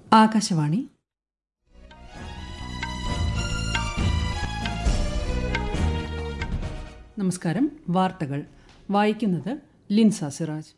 ആകാശവാണി നമസ്കാരം വാർത്തകൾ വായിക്കുന്നത് ലിൻസ സിറാജ്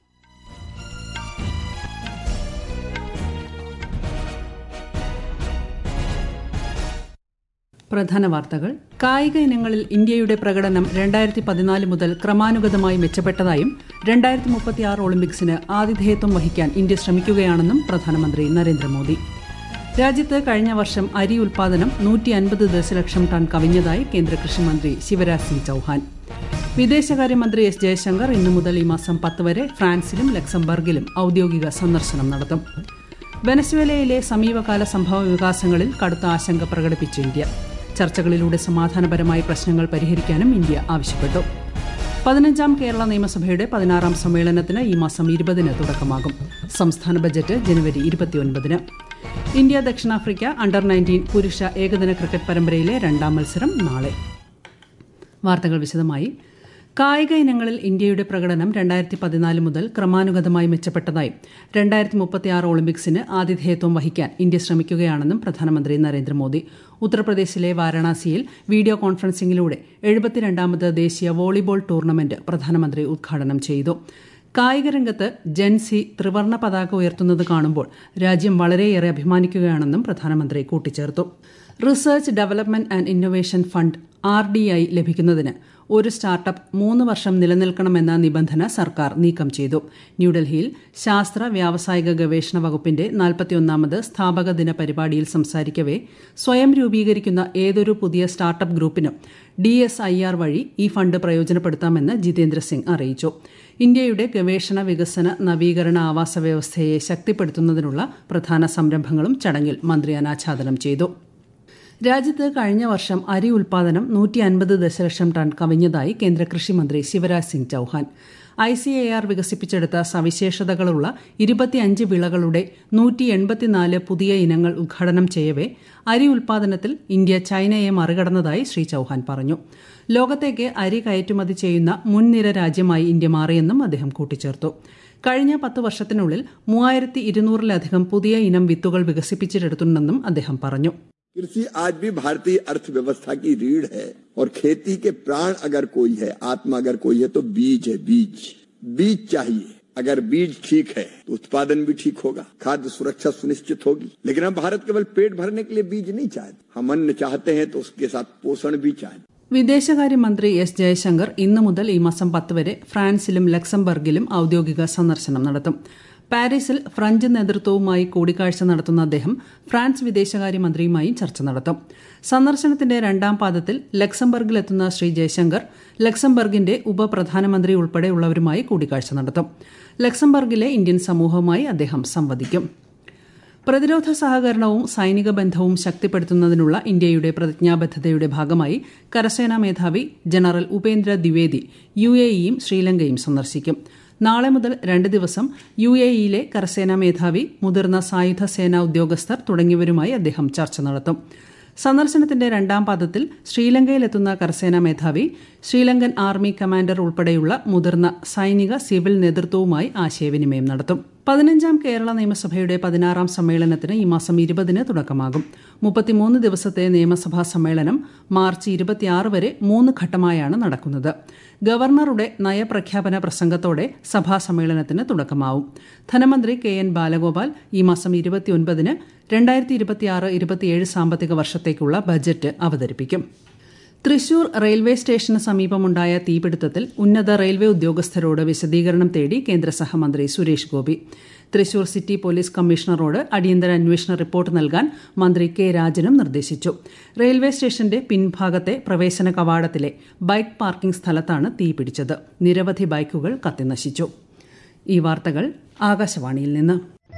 പ്രധാന വാർത്തകൾ കായിക ഇനങ്ങളിൽ ഇന്ത്യയുടെ പ്രകടനം രണ്ടായിരത്തി പതിനാല് മുതൽ ക്രമാനുഗതമായി മെച്ചപ്പെട്ടതായും രണ്ടായിരത്തി മുപ്പത്തിയാറ് ഒളിമ്പിക്സിന് ആതിഥേയത്വം വഹിക്കാൻ ഇന്ത്യ ശ്രമിക്കുകയാണെന്നും പ്രധാനമന്ത്രി നരേന്ദ്രമോദി രാജ്യത്ത് കഴിഞ്ഞ വർഷം അരി ഉൽപാദനം നൂറ്റി അൻപത് ദശലക്ഷം ടൺ കവിഞ്ഞതായി കേന്ദ്ര കൃഷിമന്ത്രി ശിവരാജ് സിംഗ് ചൌഹാൻ വിദേശകാര്യമന്ത്രി എസ് ജയശങ്കർ ഇന്നു മുതൽ ഈ മാസം പത്ത് വരെ ഫ്രാൻസിലും ലക്സംബർഗിലും ഔദ്യോഗിക സന്ദർശനം നടത്തും വെനസ്വേലയിലെ സമീപകാല സംഭവ വികാസങ്ങളിൽ കടുത്ത ആശങ്ക പ്രകടിപ്പിച്ച് ഇന്ത്യ ചർച്ചകളിലൂടെ സമാധാനപരമായി പ്രശ്നങ്ങൾ പരിഹരിക്കാനും ഇന്ത്യ ആവശ്യപ്പെട്ടു പതിനഞ്ചാം കേരള നിയമസഭയുടെ പതിനാറാം സമ്മേളനത്തിന് ഈ മാസം ഇരുപതിന് തുടക്കമാകും സംസ്ഥാന ബജറ്റ് ജനുവരി ഇരുപത്തിയൊൻപതിന് ഇന്ത്യ ദക്ഷിണാഫ്രിക്ക അണ്ടർ നയൻറ്റീൻ പുരുഷ ഏകദിന ക്രിക്കറ്റ് പരമ്പരയിലെ രണ്ടാം മത്സരം നാളെ വാർത്തകൾ വിശദമായി കായിക ഇനങ്ങളിൽ ഇന്ത്യയുടെ പ്രകടനം രണ്ടായിരത്തി പതിനാല് മുതൽ ക്രമാനുഗതമായി മെച്ചപ്പെട്ടതായും രണ്ടായിരത്തി മുപ്പത്തിയാറ് ഒളിമ്പിക്സിന് ആതിഥേയത്വം വഹിക്കാൻ ഇന്ത്യ ശ്രമിക്കുകയാണെന്നും പ്രധാനമന്ത്രി നരേന്ദ്രമോദി ഉത്തർപ്രദേശിലെ വാരണാസിയിൽ വീഡിയോ കോൺഫറൻസിംഗിലൂടെ എഴുപത്തിരണ്ടാമത് ദേശീയ വോളിബോൾ ടൂർണമെന്റ് പ്രധാനമന്ത്രി ഉദ്ഘാടനം ചെയ്തു കായിക രംഗത്ത് ജൻസി ത്രിവർണ പതാക ഉയർത്തുന്നത് കാണുമ്പോൾ രാജ്യം വളരെയേറെ അഭിമാനിക്കുകയാണെന്നും പ്രധാനമന്ത്രി കൂട്ടിച്ചേർത്തു research development and innovation fund R D I ലഭിക്കുന്നതിന് ഒരു സ്റ്റാർട്ടപ്പ് മൂന്ന് വർഷം നിലനിൽക്കണമെന്ന നിബന്ധന സർക്കാർ നീക്കം ചെയ്തു ന്യൂഡൽഹിയിൽ ശാസ്ത്ര വ്യാവസായിക ഗവേഷണ വകുപ്പിന്റെ നാൽപ്പത്തിയൊന്നാമത് സ്ഥാപക ദിന പരിപാടിയിൽ സംസാരിക്കവെ സ്വയം രൂപീകരിക്കുന്ന ഏതൊരു പുതിയ സ്റ്റാർട്ടപ്പ് ഗ്രൂപ്പിനും ഡി എസ് ഐ ആർ വഴി ഈ ഫണ്ട് പ്രയോജനപ്പെടുത്താമെന്ന് ജിതേന്ദ്ര സിംഗ് അറിയിച്ചു ഇന്ത്യയുടെ ഗവേഷണ വികസന നവീകരണ ആവാസ വ്യവസ്ഥയെ ശക്തിപ്പെടുത്തുന്നതിനുള്ള പ്രധാന സംരംഭങ്ങളും ചടങ്ങിൽ മന്ത്രി അനാച്ഛാദനം ചെയ്തു രാജ്യത്ത് കഴിഞ്ഞ വർഷം അരി ഉൽപാദനം നൂറ്റി അൻപത് ദശലക്ഷം ടൺ കവിഞ്ഞതായി കേന്ദ്ര കൃഷിമന്ത്രി Shivraj Singh Chouhan I C A R വികസിപ്പിച്ചെടുത്ത സവിശേഷതകളുള്ള ഇരുപത്തിയഞ്ച് വിളകളുടെ നൂറ്റി എൺപത്തിനാല് പുതിയ ഇനങ്ങൾ ഉദ്ഘാടനം ചെയ്യവേ അരി ഉൽപാദനത്തിൽ ഇന്ത്യ ചൈനയെ മറികടന്നതായി ശ്രീ ചൌഹാൻ പറഞ്ഞു ലോകത്തേക്ക് അരി കയറ്റുമതി ചെയ്യുന്ന മുൻനിര രാജ്യമായി ഇന്ത്യ മാറിയെന്നും അദ്ദേഹം കൂട്ടിച്ചേർത്തു കഴിഞ്ഞ പത്ത് വർഷത്തിനുള്ളിൽ മൂവായിരത്തി ഇരുന്നൂറിലധികം പുതിയ ഇനം വിത്തുകൾ വികസിപ്പിച്ചെടുത്തിട്ടുണ്ടെന്നും അദ്ദേഹം പറഞ്ഞു कृषि आज भी भारतीय अर्थव्यवस्था की रीढ़ है और खेती के प्राण अगर कोई है आत्मा अगर कोई है तो बीज है बीज बीज चाहिए अगर बीज ठीक है तो उत्पादन भी ठीक होगा खाद्य सुरक्षा सुनिश्चित होगी लेकिन हम भारत केवल पेट भरने के लिए बीज नहीं चाहते हम अन्न चाहते हैं तो उसके साथ पोषण भी चाहते വിദേശകാര്യമന്ത്രി എസ് ജയശങ്കർ ഇന്നു മുതൽ ഈ മാസം പത്ത് വരെ ഫ്രാൻസിലും ലക്സംബർഗിലും ഔദ്യോഗിക സന്ദർശനം നടത്തും പാരീസിൽ ഫ്രഞ്ച് നേതൃത്വവുമായി കൂടിക്കാഴ്ച നടത്തുന്ന അദ്ദേഹം ഫ്രാൻസ് വിദേശകാര്യമന്ത്രിയുമായും ചർച്ച നടത്തും സന്ദർശനത്തിന്റെ രണ്ടാം പാദത്തിൽ ലക്സംബർഗിലെത്തുന്ന ശ്രീ ജയശങ്കർ ലക്സംബർഗിന്റെ ഉപപ്രധാനമന്ത്രി ഉൾപ്പെടെയുള്ളവരുമായി കൂടിക്കാഴ്ച നടത്തും ലക്സംബർഗിലെ ഇന്ത്യൻ സമൂഹവുമായി അദ്ദേഹം സംവദിക്കും പ്രതിരോധ സഹകരണവും സൈനിക ബന്ധവും ശക്തിപ്പെടുത്തുന്നതിനുള്ള ഇന്ത്യയുടെ പ്രതിജ്ഞാബദ്ധതയുടെ ഭാഗമായി കരസേനാ മേധാവി general Upendra Dwivedi U A ഇയും ശ്രീലങ്കയും സന്ദർശിക്കും നാളെ മുതൽ രണ്ട് ദിവസം യു എ ഇയിലെ കരസേനാ മേധാവി മുതിർന്ന സായുധ സേനാ ഉദ്യോഗസ്ഥർ തുടങ്ങിയവരുമായി അദ്ദേഹം ചർച്ച നടത്തും സന്ദർശനത്തിന്റെ രണ്ടാം പാദത്തിൽ ശ്രീലങ്കയിലെത്തുന്ന കരസേനാ മേധാവി ശ്രീലങ്കൻ ആർമി കമാൻഡർ ഉൾപ്പെടെയുള്ള മുതിർന്ന സൈനിക സിവിൽ നേതൃത്വവുമായി ആശയവിനിമയം നടത്തും പതിനഞ്ചാം കേരള നിയമസഭയുടെ പതിനാറാം സമ്മേളനത്തിന് ഈ മാസം ഇരുപതിന് തുടക്കമാകും മുപ്പത്തിമൂന്ന് ദിവസത്തെ നിയമസഭാ സമ്മേളനം മാർച്ച് ഇരുപത്തിയാറ് വരെ മൂന്ന് ഘട്ടമായാണ് നടക്കുന്നത് ഗവർണറുടെ നയപ്രഖ്യാപന പ്രസംഗത്തോടെ സഭാ സമ്മേളനത്തിന് തുടക്കമാവും ധനമന്ത്രി കെ എൻ ബാലഗോപാൽ ഈ മാസം ഇരുപത്തിയൊൻപതിന് രണ്ടായിരത്തി ഇരുപത്തിയാറ് ഇരുപത്തിയേഴ് സാമ്പത്തിക വർഷത്തേക്കുള്ള ബജറ്റ് അവതരിപ്പിക്കും തൃശൂർ റെയിൽവേ സ്റ്റേഷന് സമീപമുണ്ടായ തീപിടുത്തത്തിൽ ഉന്നത റെയിൽവേ ഉദ്യോഗസ്ഥരോട് വിശദീകരണം തേടി കേന്ദ്ര സഹമന്ത്രി സുരേഷ് ഗോപി തൃശൂർ സിറ്റി പോലീസ് കമ്മീഷണറോട് അടിയന്തര അന്വേഷണ റിപ്പോർട്ട് നൽകാൻ മന്ത്രി കെ രാജനും നിർദ്ദേശിച്ചു റെയിൽവേ സ്റ്റേഷന്റെ പിൻഭാഗത്തെ പ്രവേശന കവാടത്തിലെ ബൈക്ക് പാർക്കിംഗ് സ്ഥലത്താണ് തീപിടിച്ചത് നിരവധി ബൈക്കുകൾ കത്തിനശിച്ചു ഈ വാർത്തകൾ ആകാശവാണിയിൽ നിന്ന്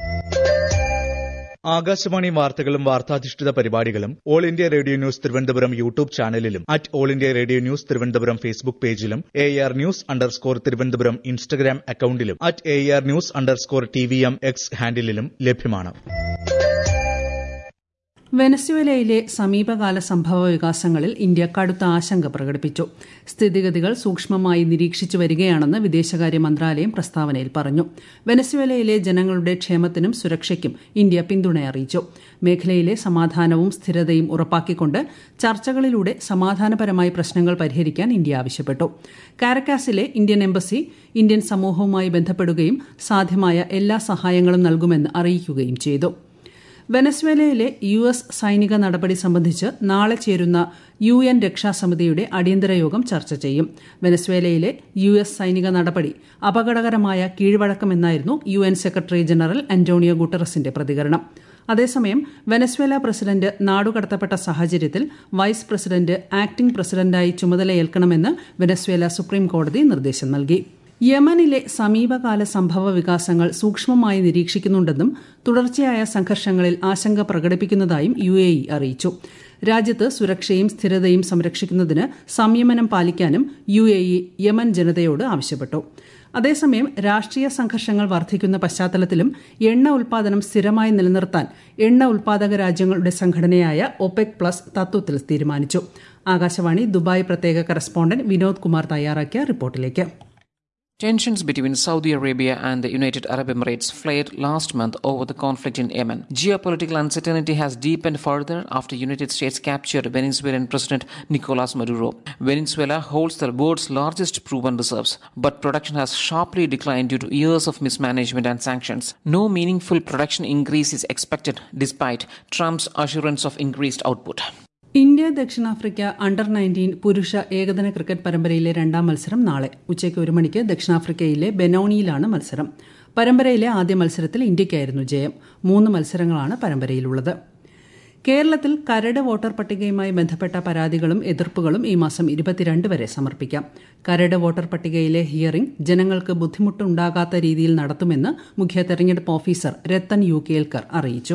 ആകാശവാണി വാർത്തകളും വാർത്താധിഷ്ഠിത പരിപാടികളും all India radio news Thiruvananthapuram YouTube ചാനലിലും at all India radio news Thiruvananthapuram Facebook പേജിലും A R news underscore Thiruvananthapuram Instagram അക്കൌണ്ടിലും at A R news underscore T V M X ഹാൻഡിലും ലഭ്യമാണ് വെനസ്വേലയിലെ സമീപകാല സംഭവ വികാസങ്ങളിൽ ഇന്ത്യ കടുത്ത ആശങ്ക പ്രകടിപ്പിച്ചു സ്ഥിതിഗതികൾ സൂക്ഷ്മമായി നിരീക്ഷിച്ചു വരികയാണെന്ന് വിദേശകാര്യ മന്ത്രാലയം പ്രസ്താവനയിൽ പറഞ്ഞു വെനസ്വേലയിലെ ജനങ്ങളുടെ ക്ഷേമത്തിനും സുരക്ഷയ്ക്കും ഇന്ത്യ പിന്തുണ അറിയിച്ചു മേഖലയിലെ സമാധാനവും സ്ഥിരതയും ഉറപ്പാക്കിക്കൊണ്ട് ചർച്ചകളിലൂടെ സമാധാനപരമായി പ്രശ്നങ്ങൾ പരിഹരിക്കാൻ ഇന്ത്യ ആവശ്യപ്പെട്ടു കാരക്കാസിലെ ഇന്ത്യൻ എംബസി ഇന്ത്യൻ സമൂഹവുമായി ബന്ധപ്പെടുകയും സാധ്യമായ എല്ലാ സഹായങ്ങളും നൽകുമെന്ന് അറിയിക്കുകയും ചെയ്തു വെനസ്വേലയിലെ യു എസ് സൈനിക നടപടി സംബന്ധിച്ച് നാളെ ചേരുന്ന യു എൻ രക്ഷാസമിതിയുടെ അടിയന്തര യോഗം ചർച്ച ചെയ്യും വെനസ്വേലയിലെ യു എസ് സൈനിക നടപടി അപകടകരമായ കീഴ്വഴക്കമെന്നായിരുന്നു U N secretary general Antonio ഗുട്ടറസിന്റെ പ്രതികരണം അതേസമയം വെനസ്വേല പ്രസിഡന്റ് നാടുകടത്തപ്പെട്ട സാഹചര്യത്തിൽ വൈസ് പ്രസിഡന്റ് ആക്ടിംഗ് പ്രസിഡന്റായി ചുമതലയേൽക്കണമെന്ന് വെനസ്വേല സുപ്രീം കോടതി നിർദ്ദേശം നൽകി യമനിലെ സമീപകാല സംഭവ വികാസങ്ങൾ സൂക്ഷ്മമായി നിരീക്ഷിക്കുന്നുണ്ടെന്നും തുടർച്ചയായ സംഘർഷങ്ങളിൽ ആശങ്ക പ്രകടിപ്പിക്കുന്നതായും യു എ ഇ അറിയിച്ചു രാജ്യത്ത് സുരക്ഷയും സ്ഥിരതയും സംരക്ഷിക്കുന്നതിന് സംയമനം പാലിക്കാനും യു എ ഇ യമൻ ജനതയോട് ആവശ്യപ്പെട്ടു അതേസമയം രാഷ്ട്രീയ സംഘർഷങ്ങൾ വർദ്ധിക്കുന്ന പശ്ചാത്തലത്തിലും എണ്ണ ഉൽപാദനം സ്ഥിരമായി നിലനിർത്താൻ എണ്ണ ഉൽപാദക രാജ്യങ്ങളുടെ സംഘടനയായ ഒപെക് പ്ലസ് തത്വത്തിൽ തീരുമാനിച്ചു ആകാശവാണി ദുബായ് പ്രത്യേക കറസ്പോണ്ടന്റ് വിനോദ് കുമാർ തയ്യാറാക്കിയ റിപ്പോർട്ടിലേക്ക് Tensions between Saudi Arabia and the United Arab Emirates flared last month over the conflict in Yemen. Geopolitical uncertainty has deepened further after United States captured Venezuelan President Nicolas Maduro. Venezuela holds the world's largest proven reserves, but production has sharply declined due to years of mismanagement and sanctions. No meaningful production increase is expected despite Trump's assurance of increased output. India ദക്ഷിണാഫ്രിക്ക under nineteen പുരുഷ ഏകദിന cricket പരമ്പരയിലെ രണ്ടാം മത്സരം നാളെ ഉച്ചയ്ക്ക് ഒരു മണിക്ക് ദക്ഷിണാഫ്രിക്കയിലെ ബെനൌണിയിലാണ് മത്സരം പരമ്പരയിലെ ആദ്യ മത്സരത്തിൽ ഇന്ത്യയ്ക്കായിരുന്നു ജയം മൂന്ന് മത്സരങ്ങളാണ് പരമ്പരയിലുള്ളത് കേരളത്തിൽ കരട് വോട്ടർ പട്ടികയുമായി ബന്ധപ്പെട്ട പരാതികളും എതിർപ്പുകളും ഈ മാസം ഇരുപത്തിരണ്ട് വരെ സമർപ്പിക്കാം കരട് വോട്ടർ പട്ടികയിലെ ഹിയറിംഗ് ജനങ്ങൾക്ക് ബുദ്ധിമുട്ടുണ്ടാകാത്ത രീതിയിൽ നടത്തുമെന്ന് മുഖ്യ തെരഞ്ഞെടുപ്പ് ഓഫീസർ രത്തൻ യു കേൽക്കർ അറിയിച്ചു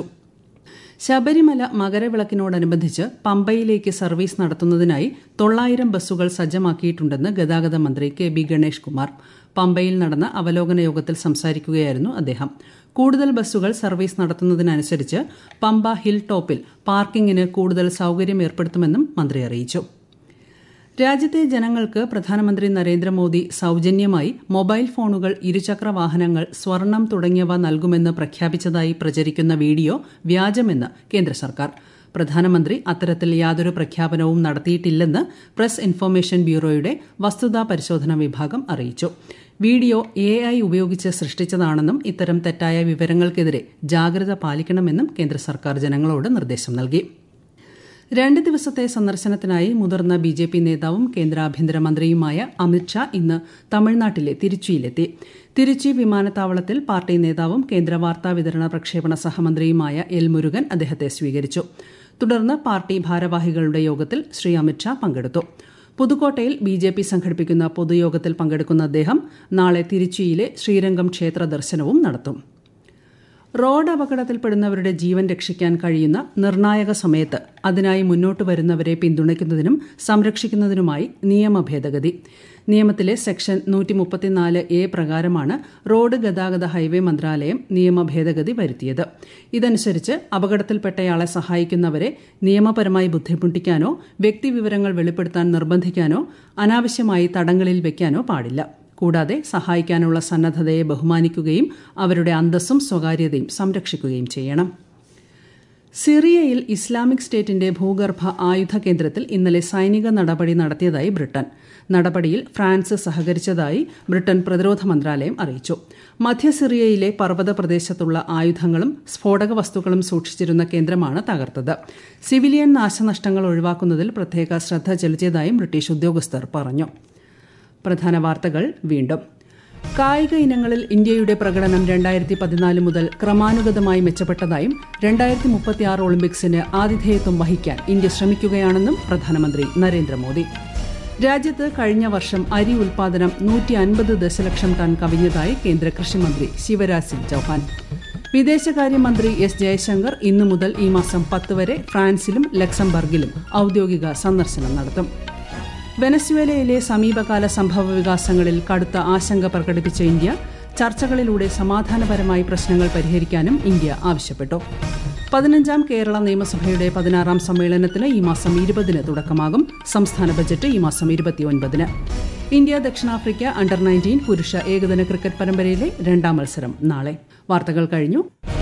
ശബരിമല മകരവിളക്കിനോടനുബന്ധിച്ച് പമ്പയിലേക്ക് സർവീസ് നടത്തുന്നതിനായി തൊള്ളായിരം ബസ്സുകൾ സജ്ജമാക്കിയിട്ടുണ്ടെന്ന് ഗതാഗത മന്ത്രി കെ ബി ഗണേഷ് കുമാർ പമ്പയിൽ നടന്ന അവലോകന യോഗത്തിൽ സംസാരിക്കുകയായിരുന്നു അദ്ദേഹം കൂടുതൽ ബസ്സുകൾ സർവീസ് നടത്തുന്നതിനനുസരിച്ച് പമ്പ ഹിൽ ടോപ്പിൽ പാർക്കിങ്ങിന് കൂടുതൽ സൌകര്യം ഏർപ്പെടുത്തുമെന്നും മന്ത്രി അറിയിച്ചു രാജ്യത്തെ ജനങ്ങൾക്ക് പ്രധാനമന്ത്രി നരേന്ദ്രമോദി സൌജന്യമായി മൊബൈൽ ഫോണുകൾ ഇരുചക്ര വാഹനങ്ങൾ സ്വർണം തുടങ്ങിയവ നൽകുമെന്ന് പ്രഖ്യാപിച്ചതായി പ്രചരിക്കുന്ന വീഡിയോ വ്യാജമെന്ന് കേന്ദ്ര സർക്കാർ പ്രധാനമന്ത്രി അത്തരത്തിൽ യാതൊരു പ്രഖ്യാപനവും നടത്തിയിട്ടില്ലെന്ന് പ്രസ് ഇൻഫർമേഷൻ ബ്യൂറോയുടെ വസ്തുതാ പരിശോധന വിഭാഗം അറിയിച്ചു വീഡിയോ എ ഐ ഉപയോഗിച്ച് സൃഷ്ടിച്ചതാണെന്നും ഇത്തരം തെറ്റായ വിവരങ്ങൾക്കെതിരെ ജാഗ്രത പാലിക്കണമെന്നും കേന്ദ്ര സർക്കാർ ജനങ്ങളോട് നിർദ്ദേശം നൽകി രണ്ട് ദിവസത്തെ സന്ദർശനത്തിനായി മുതിർന്ന ബി ജെ പി നേതാവും കേന്ദ്ര ആഭ്യന്തരമന്ത്രിയുമായ അമിത്ഷാ ഇന്ന് തമിഴ്നാട്ടിലെ തിരുച്ചിയിലെത്തി തിരുച്ചി വിമാനത്താവളത്തിൽ പാർട്ടി നേതാവും കേന്ദ്ര വാർത്താ വിതരണ പ്രക്ഷേപണ സഹമന്ത്രിയുമായ എൽ മുരുകൻ അദ്ദേഹത്തെ സ്വീകരിച്ചു തുടർന്ന് പാർട്ടി ഭാരവാഹികളുടെ യോഗത്തിൽ ശ്രീ അമിത്ഷാ പങ്കെടുത്തു പുതുക്കോട്ടയിൽ ബി ജെ പി സംഘടിപ്പിക്കുന്ന പൊതുയോഗത്തിൽ പങ്കെടുക്കുന്ന അദ്ദേഹം നാളെ തിരുച്ചിയിലെ ശ്രീരംഗം ക്ഷേത്ര ദർശനവും നടത്തും റോഡ് അപകടത്തിൽപ്പെടുന്നവരുടെ ജീവൻ രക്ഷിക്കാൻ കഴിയുന്ന നിർണായക സമയത്ത് അതിനായി മുന്നോട്ട് വരുന്നവരെ പിന്തുണയ്ക്കുന്നതിനും സംരക്ഷിക്കുന്നതിനുമായി നിയമ ഭേദഗതി നിയമത്തിലെ സെക്ഷൻ നൂറ്റി മുപ്പത്തിനാല് എ പ്രകാരമാണ് റോഡ് ഗതാഗത ഹൈവേ മന്ത്രാലയം നിയമ ഭേദഗതി വരുത്തിയത് ഇതനുസരിച്ച് അപകടത്തിൽപ്പെട്ടയാളെ സഹായിക്കുന്നവരെ നിയമപരമായി ബുദ്ധിമുട്ടിക്കാനോ വ്യക്തിവിവരങ്ങൾ വെളിപ്പെടുത്താൻ നിർബന്ധിക്കാനോ അനാവശ്യമായി തടങ്കലിൽ വയ്ക്കാനോ പാടില്ല കൂടാതെ സഹായിക്കാനുള്ള സന്നദ്ധതയെ ബഹുമാനിക്കുകയും അവരുടെ അന്തസ്സും സ്വകാര്യതയും സംരക്ഷിക്കുകയും ചെയ്യണം സിറിയയിൽ ഇസ്ലാമിക് സ്റ്റേറ്റിന്റെ ഭൂഗർഭ ആയുധ കേന്ദ്രത്തിൽ ഇന്നലെ സൈനിക നടപടി നടത്തിയതായി ബ്രിട്ടൻ നടപടിയിൽ ഫ്രാൻസ് സഹകരിച്ചതായി ബ്രിട്ടൻ പ്രതിരോധ മന്ത്രാലയം അറിയിച്ചു മധ്യ സിറിയയിലെ പർവ്വത പ്രദേശത്തുള്ള ആയുധങ്ങളും സ്ഫോടക വസ്തുക്കളും സൂക്ഷിച്ചിരുന്ന കേന്ദ്രമാണ് തകർത്തത് സിവിലിയൻ നാശനഷ്ടങ്ങൾ ഒഴിവാക്കുന്നതിൽ പ്രത്യേക ശ്രദ്ധ ചെലുത്തിയതായും ബ്രിട്ടീഷ് ഉദ്യോഗസ്ഥർ പറഞ്ഞു പ്രധാന വാർത്തകൾ വീണ്ടും കായിക ഇനങ്ങളിൽ ഇന്ത്യയുടെ പ്രകടനം രണ്ടായിരത്തി പതിനാല് മുതൽ ക്രമാനുഗതമായി മെച്ചപ്പെട്ടതായും രണ്ടായിരത്തി മുപ്പത്തിയാറ് ഒളിമ്പിക്സിന് ആതിഥേയത്വം വഹിക്കാൻ ഇന്ത്യ ശ്രമിക്കുകയാണെന്നും പ്രധാനമന്ത്രി നരേന്ദ്രമോദി രാജ്യത്ത് കഴിഞ്ഞ വർഷം അരി ഉൽപാദനം നൂറ്റി അൻപത് ദശലക്ഷം ടൺ കവിഞ്ഞതായി കേന്ദ്ര കൃഷിമന്ത്രി ശിവരാജ് സിംഗ് ചൌഹാൻ വിദേശകാര്യമന്ത്രി എസ് ജയശങ്കർ ഇന്നു മുതൽ ഈ മാസം പത്ത് വരെ ഫ്രാൻസിലും ലക്സംബർഗിലും ഔദ്യോഗിക സന്ദർശനം നടത്തും വെനസ്വേലയിലെ സമീപകാല സംഭവ വികാസങ്ങളിൽ കടുത്ത ആശങ്ക പ്രകടിപ്പിച്ച ഇന്ത്യ ചർച്ചകളിലൂടെ സമാധാനപരമായി പ്രശ്നങ്ങൾ പരിഹരിക്കാനും ഇന്ത്യ ആവശ്യപ്പെട്ടു പതിനഞ്ചാം കേരള നിയമസഭയുടെ പതിനാറാം സമ്മേളനത്തിന് ഈ മാസം ഇരുപതിന് തുടക്കമാകും സംസ്ഥാന ബജറ്റ് ഈ മാസം ഇരുപത്തിയൊൻപതിന് ഇന്ത്യ ദക്ഷിണാഫ്രിക്ക അണ്ടർ നയൻറ്റീൻ പുരുഷ ഏകദിന ക്രിക്കറ്റ് പരമ്പരയിലെ രണ്ടാം മത്സരം നാളെ വാർത്തകൾ കഴിഞ്ഞു